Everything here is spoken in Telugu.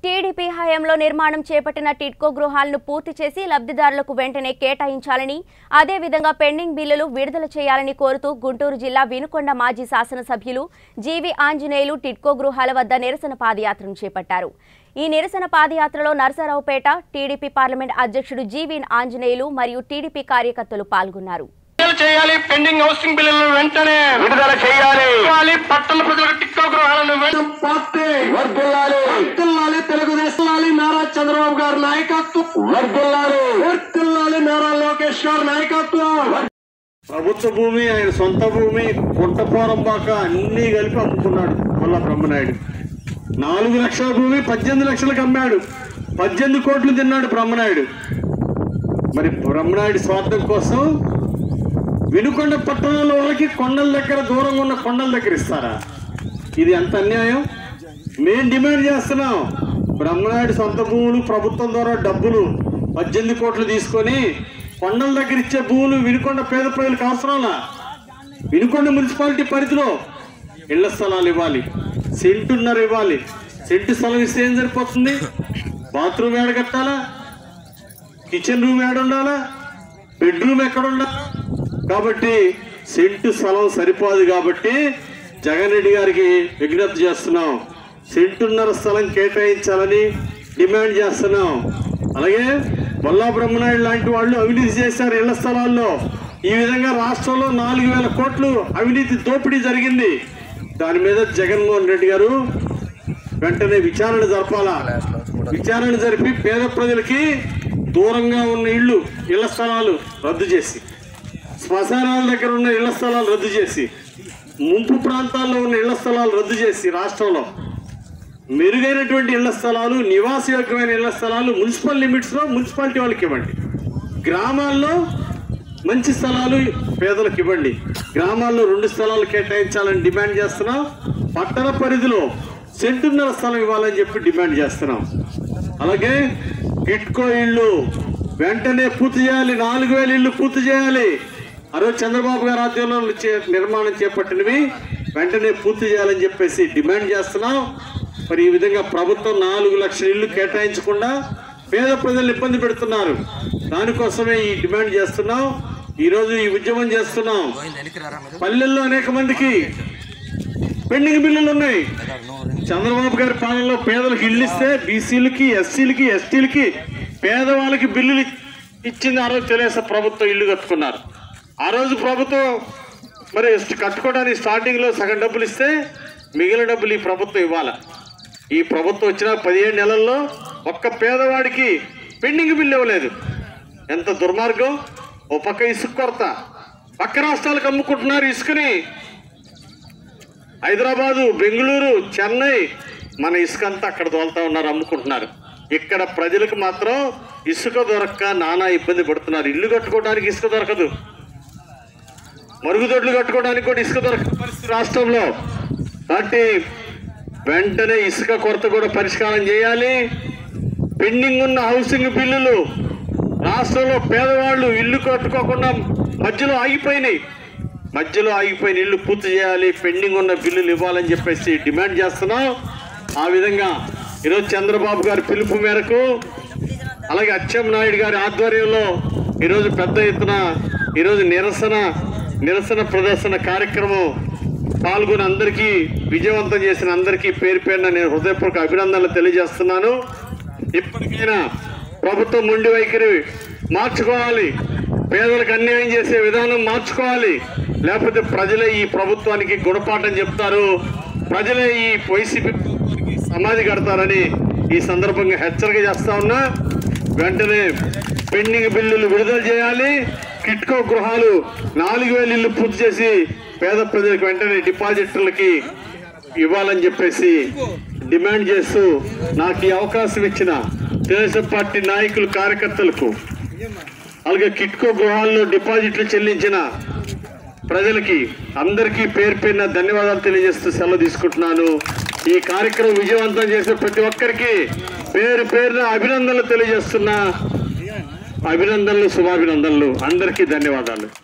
టీడీపీ హయాంలో నిర్మాణం చేపట్టిన టిడ్కో గృహాలను పూర్తి చేసి లబ్ధిదారులకు వెంటనే కేటాయించాలని అదేవిధంగా పెండింగ్ బిల్లులు విడుదల చేయాలని కోరుతూ గుంటూరు జిల్లా వినుకొండ మాజీ శాసనసభ్యులు జీవి ఆంజనేయులు టిడ్కో గృహాల వద్ద నిరసన పాదయాత్రను చేపట్టారు ఈ నిరసన పాదయాత్రలో నరసరావుపేట టీడీపీ పార్లమెంట్ అధ్యక్షుడు జీవి ఆంజనేయులు మరియు టీడీపీ కార్యకర్తలు పాల్గొన్నారు విడుదల చేయాలి పెండింగ్ హౌసింగ్ బిల్లులను వెంటనే విడుదల చేయాలి ఇవ్వాలి పట్టణ ప్రజలకు టిక్కో గృహాలను వెంటనే పార్టీ వర్దిల్లాలి వర్తిల్లాలి తెలుగుదేశం లాలి నారా చంద్రబాబు గారి నాయకత్వం వర్దిల్లాలి వర్తిల్లాలి నారా లోకేష్ గారి నాయకత్వం ప్రభుత్వ భూమి ఆయన సొంత భూమి పుట్టపోరం పాక అన్ని కలిపి అమ్ముకున్నాడు కొల్ల బ్రహ్మనాయుడు నాలుగు లక్షల భూమి పద్దెనిమిది లక్షలకు అమ్మాడు పద్దెనిమిది కోట్లు తిన్నాడు బ్రహ్మనాయుడు మరి బ్రహ్మనాయుడు స్వార్థం కోసం వినుకొండ పట్టణంలో వాళ్ళకి కొండల దగ్గర దూరంగా ఉన్న కొండల దగ్గర ఇస్తారా ఇది ఎంత అన్యాయం మేము డిమాండ్ చేస్తున్నాం బ్రహ్మనాయుడు సొంత భూములు ప్రభుత్వం ద్వారా డబ్బులు పద్దెనిమిది కోట్లు తీసుకొని కొండల దగ్గర ఇచ్చే భూములు వినుకొండ పేద ప్రజలకు అవసరంలా వినుకొండ మున్సిపాలిటీ పరిధిలో ఇళ్ల స్థలాలు ఇవ్వాలి సెంటున్నర ఇవ్వాలి సెంటు స్థలం ఇస్తే ఏం సరిపోతుంది బాత్రూమ్ ఏడ కట్టాలా కిచెన్ రూమ్ ఏడ ఉండాలా బెడ్రూమ్ ఎక్కడ ఉండాలా కాబట్టి సెంటు స్థలం సరిపోదు కాబట్టి జగన్ రెడ్డి గారికి విజ్ఞప్తి చేస్తున్నాం సెంటున్నర స్థలం కేటాయించాలని డిమాండ్ చేస్తున్నాం అలాగే బొల్లా బ్రహ్మనాయుడు లాంటి వాళ్ళు అవినీతి చేశారు ఇళ్ల స్థలాల్లో ఈ విధంగా రాష్ట్రంలో నాలుగు వేల కోట్లు అవినీతి దోపిడీ జరిగింది దాని మీద జగన్మోహన్ రెడ్డి గారు వెంటనే విచారణ జరపాలా విచారణ జరిపి పేద ప్రజలకి దూరంగా ఉన్న ఇళ్ళు ఇళ్ల స్థలాలు రద్దు చేసి శ్మశానాల దగ్గర ఉన్న ఇళ్ల స్థలాలు రద్దు చేసి ముంపు ప్రాంతాల్లో ఉన్న ఇళ్ల స్థలాలు రద్దు చేసి రాష్ట్రంలో మెరుగైనటువంటి ఇళ్ల స్థలాలు నివాసయోగ్యమైన ఇళ్ల స్థలాలు మున్సిపల్ లిమిట్స్లో మున్సిపాలిటీ వాళ్ళకి ఇవ్వండి గ్రామాల్లో మంచి స్థలాలు పేదలకు ఇవ్వండి గ్రామాల్లో రెండు స్థలాలు కేటాయించాలని డిమాండ్ చేస్తున్నాం పట్టణ పరిధిలో సెంటున్నర స్థలం ఇవ్వాలని చెప్పి డిమాండ్ చేస్తున్నాం అలాగే కిట్కో ఇళ్ళు వెంటనే పూర్తి చేయాలి నాలుగు వేల ఇళ్ళు పూర్తి చేయాలి ఆ రోజు చంద్రబాబు గారి ఆధ్వర్యంలో చే- నిర్మాణం చేపట్టినవి వెంటనే పూర్తి చేయాలని చెప్పేసి డిమాండ్ చేస్తున్నాం మరి ఈ విధంగా ప్రభుత్వం నాలుగు లక్షల ఇళ్ళు కేటాయించకుండా పేద ప్రజలు ఇబ్బంది పెడుతున్నారు దానికోసమే ఈ డిమాండ్ చేస్తున్నాం ఈ రోజు ఈ ఉద్యమం చేస్తున్నాం పల్లెల్లో అనేక మందికి పెండింగ్ బిల్లులు ఉన్నాయి చంద్రబాబు గారి పాలనలో పేదలకు ఇల్లు ఇస్తే బీసీలకి ఎస్సీలకి ఎస్టీలకి పేదవాళ్ళకి బిల్లులు ఇచ్చింది ఆ రోజు తెలుసా ప్రభుత్వం ఇల్లు కట్టుకున్నారు ఆ రోజు ప్రభుత్వం మరి కట్టుకోవడానికి స్టార్టింగ్లో సగం డబ్బులు ఇస్తే మిగిలిన డబ్బులు ఈ ప్రభుత్వం ఇవ్వాలి ఈ ప్రభుత్వం వచ్చిన పదిహేడు నెలల్లో ఒక్క పేదవాడికి పెండింగ్ బిల్లు ఇవ్వలేదు ఎంత దుర్మార్గం ఓ పక్క ఇసుక కొరత పక్క రాష్ట్రాలకు అమ్ముకుంటున్నారు ఇసుకని హైదరాబాదు బెంగళూరు చెన్నై మన ఇసుక అంతా అక్కడ తోలుతా ఉన్నారు అమ్ముకుంటున్నారు ఇక్కడ ప్రజలకు మాత్రం ఇసుక దొరక్క నానా ఇబ్బంది పడుతున్నారు ఇల్లు కట్టుకోవడానికి ఇసుక దొరకదు మరుగుదొడ్లు కట్టుకోవడానికి కూడా ఇసుక దొరకదు పరిస్థితి రాష్ట్రంలో కాబట్టి వెంటనే ఇసుక కొరత కూడా పరిష్కారం చేయాలి పెండింగ్ ఉన్న హౌసింగ్ బిల్లులు రాష్ట్రంలో పేదవాళ్ళు ఇల్లు కట్టుకోకుండా మధ్యలో ఆగిపోయినాయి మధ్యలో ఆగిపోయిన ఇల్లు పూర్తి చేయాలి పెండింగ్ ఉన్న బిల్లులు ఇవ్వాలని చెప్పేసి డిమాండ్ చేస్తున్నాం ఆ విధంగా ఈరోజు చంద్రబాబు గారి పిలుపు మేరకు అలాగే అచ్చెం నాయుడు గారి ఆధ్వర్యంలో ఈరోజు పెద్ద ఎత్తున ఈరోజు నిరసన నిరసన ప్రదర్శన కార్యక్రమం పాల్గొని అందరికీ విజయవంతం చేసిన అందరికీ పేరు పేరున నేను హృదయపూర్వక అభినందనలు తెలియజేస్తున్నాను ఇప్పటికైనా ప్రభుత్వం మొండి వైఖరి మార్చుకోవాలి పేదలకు అన్యాయం చేసే విధానం మార్చుకోవాలి లేకపోతే ప్రజలే ఈ ప్రభుత్వానికి గుణపాఠం చెప్తారు ప్రజలే ఈ వైసీపీ సమాధి కడతారని ఈ సందర్భంగా హెచ్చరిక చేస్తా ఉన్నా వెంటనే పెండింగ్ బిల్లులు విడుదల చేయాలి కిట్కో గృహాలు నాలుగు వేలు ఇల్లు పూర్తి చేసి పేద ప్రజలకు వెంటనే డిపాజిటర్లకి ఇవ్వాలని చెప్పేసి డిమాండ్ చేస్తూ నాకు ఈ అవకాశం ఇచ్చిన తెలుగుదేశం పార్టీ నాయకులు కార్యకర్తలకు అలాగే కిట్కో గృహాల్లో డిపాజిట్లు చెల్లించిన ప్రజలకి అందరికీ పేరు పేరున ధన్యవాదాలు తెలియజేస్తూ సెలవు తీసుకుంటున్నాను ఈ కార్యక్రమం విజయవంతం చేసిన ప్రతి ఒక్కరికి పేరు పేరున అభినందనలు తెలియజేస్తున్నా అభినందనలు శుభాభినందనలు అందరికీ ధన్యవాదాలు